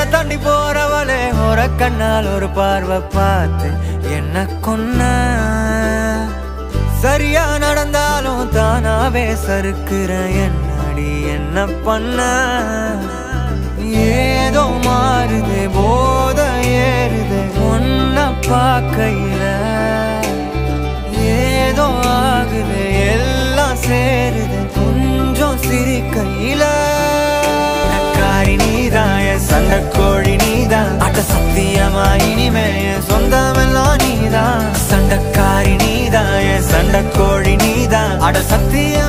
தாண்டி போறவளே ஒரு கண்ணால் ஒரு பார்வை பார்த்து என்ன கொன்ன சரியா நடந்தாலும் தானாவே சறுக்குற என்னடி என்ன பண்ண ஏதோ மாறுது போத ஏறுது ஒன்ன பார்க்கையில ஏதோ ஆகுது எல்லாம் சேருது கொஞ்சம் சிரிக்கையில காரி நீதான் என் சண்டைக்கோழி நீதான் அட்ட சத்தியமா இனிமே என் சொந்தமெல்லாம் நீதான் சண்டைக்காரி நீதான் என் சண்டைக்கோழி நீதான் அட சத்தியம்